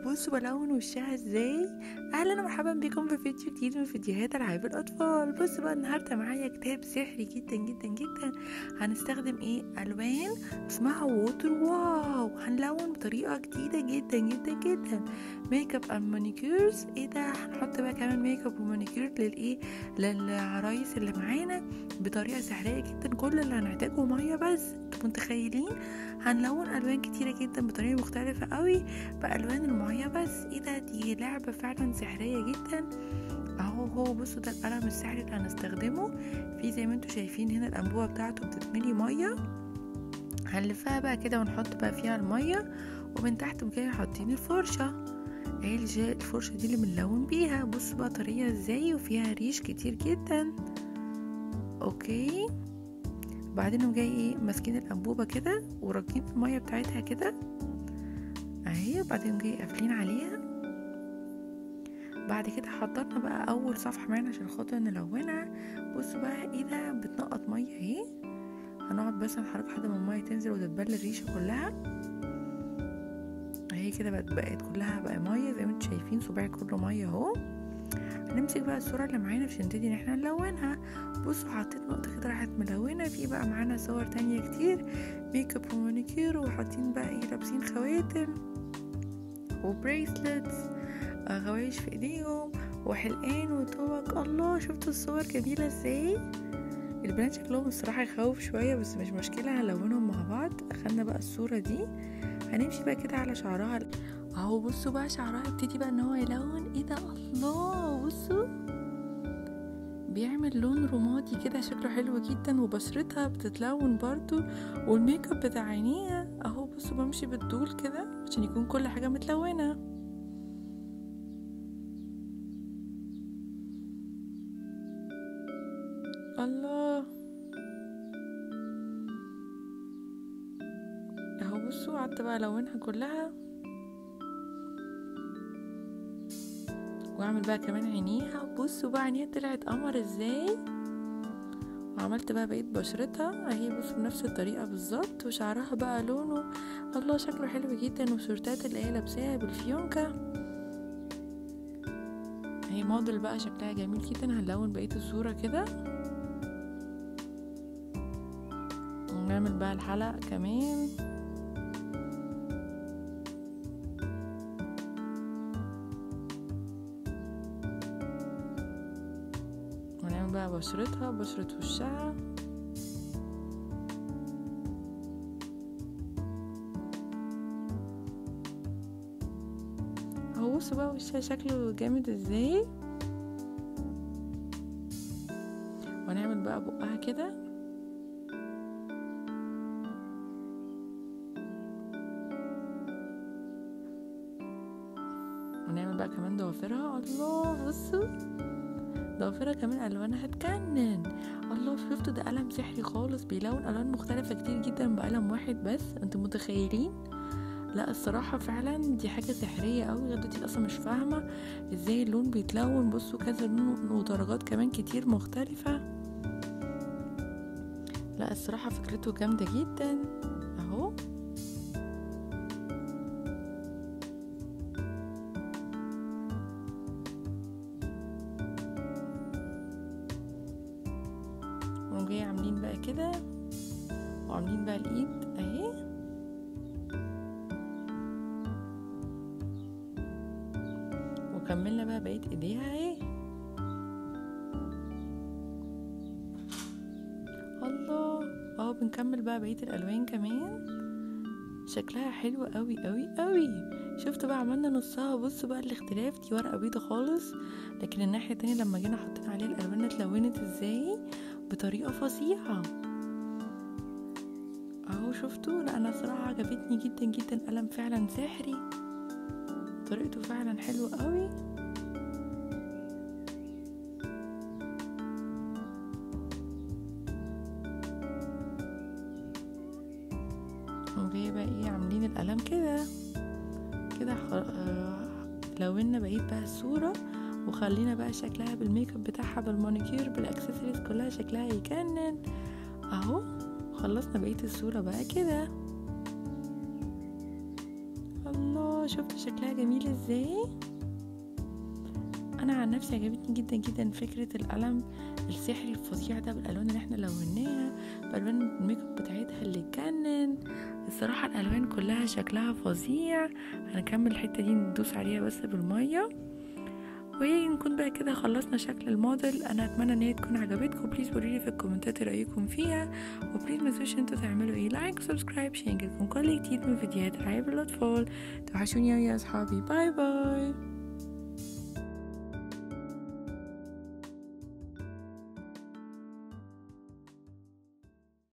بصوا بلون وشها ازاي اهلا ومرحبا بكم في فيديو جديد من فيديوهات العاب الاطفال بصوا بقى النهارده معايا كتاب سحري جدا جدا جدا هنستخدم ايه الوان اسمها ووتر واو هنلون بطريقه جديده جدا جدا جدا ميك اب اند مانيكيرز ايه ده هنحط بقى كمان ميك اب ومانيكير للايه للعرايس اللي معانا بطريقه سحريه جدا كل اللي هنحتاجه ميه بس انتوا متخيلين هنلون الوان كتيره جدا بطريقه مختلفه قوي بالوان الميه بس ايه ده دي لعبه فعلا سحريه جدا اهو هو بصوا ده القلم السحري اللي هنستخدمه في زي ما انتوا شايفين هنا الانبوبه بتاعته بتتملي ميه هنلفها بقى كده ونحط بقى فيها الميه ومن تحت كده حاطين الفرشه اهي الفرشه دي اللي بنلون بيها بصوا بقى طريه ازاي وفيها ريش كتير جدا اوكي وبعدين نقوم جاي ايه ماسكين الانبوبه كده وراكين الميه بتاعتها كده اهي وبعدين جاي قافلين عليها بعد كده حضرنا بقى اول صفحه معانا عشان خاطر نلونها بصوا بقى ايه ده بتنقط ميه اهي هنقعد بس نحرك لحد ما الميه تنزل وتتبل الريشه كلها اهي كده بقت بقت كلها بقى ميه زي ما انتم شايفين صباعي كله ميه اهو هنمسك بقى الصوره اللي معانا عشان نبتدي ان احنا نلونها بصوا حطيت نقطه كده راحت ملونه في بقى معانا صور تانية كتير ميك اب ومانيكير وحاطين بقى ايه لابسين خواتم وبريسلتس غوايش في ايديهم وحلقان وتوك الله شفتوا الصور جميله ازاي البنات شكلهم الصراحه يخوف شويه بس مش مشكله هنلونهم مع بعض اخدنا بقى الصوره دي هنمشي بقى كده على شعرها اهو بصوا بقى شعرها يبتدي بقى ان هو يلون ايه ده الله بصوا بيعمل لون رمادي كده شكله حلو جدا وبشرتها بتتلون برضو والميك اب بتاع عينيها اهو بصوا بمشي بالطول كده عشان يكون كل حاجه متلونه الله اهو بصوا قعدت بقى الونها كلها واعمل بقى كمان عينيها بصوا بقى عينيها طلعت قمر ازاي وعملت بقى بقيت بشرتها اهي بصوا بنفس الطريقه بالظبط وشعرها بقى لونه الله شكله حلو جدا والشورتات اللي هي لابساها بالفيونكه اهي موديل بقى شكلها جميل جدا هنلون بقيه الصوره كده ونعمل بقى الحلق كمان ونعمل بقى بشرتها بشرة وشها اهو بصوا بقى وشها شكله جامد ازاي ونعمل بقى بقها كده ونعمل بقى كمان ضوافرها الله بصوا ضوافرها كمان الوانها تجنن الله شفتوا ده قلم سحري خالص بيلون الوان مختلفه كتير جدا بقلم واحد بس انتوا متخيلين لا الصراحه فعلا دي حاجه سحريه قوي لغايه دلوقتي اصلا مش فاهمه ازاي اللون بيتلون بصوا كذا لون ودرجات كمان كتير مختلفه لا الصراحه فكرته جامده جدا اهو جاي عاملين بقى كده وعاملين بقى الايد اهي وكملنا بقى بقيه ايديها اهي الله اهو بنكمل بقى بقيه الالوان كمان شكلها حلو قوي قوي قوي شفتوا بقى عملنا نصها بصوا بقى الاختلاف دي ورقه بيضه خالص لكن الناحيه التانية لما جينا حطينا عليها الالوان اتلونت ازاي بطريقة فظيعة اهو شفتوا لا انا صراحة عجبتني جدا جدا قلم فعلا سحري طريقته فعلا حلوة قوي وجاي بقى ايه عاملين القلم كده كده لونا بقيت بقى الصورة وخلينا بقى شكلها بالميك اب بتاعها بالمانيكير بالاكسسوارز كلها شكلها يجنن اهو خلصنا بقيه الصوره بقى كده الله الله شفتوا شكلها جميل ازاي انا عن نفسي عجبتني جدا جدا فكرة القلم السحري الفظيع ده بالالوان اللي احنا لوناها بالوان الميك اب بتاعتها اللي تجنن الصراحة الالوان كلها شكلها فظيع هنكمل الحتة دي ندوس عليها بس بالمية ونكون بقى كده خلصنا شكل الموديل انا اتمنى ان هي تكون عجبتكم بليز قولولي في الكومنتات رايكم فيها وبليز ما تنسوش انتوا تعملوا ايه لايك وسبسكرايب عشان يجيلكم كل جديد من فيديوهات العاب الاطفال توحشوني يا اصحابي باي باي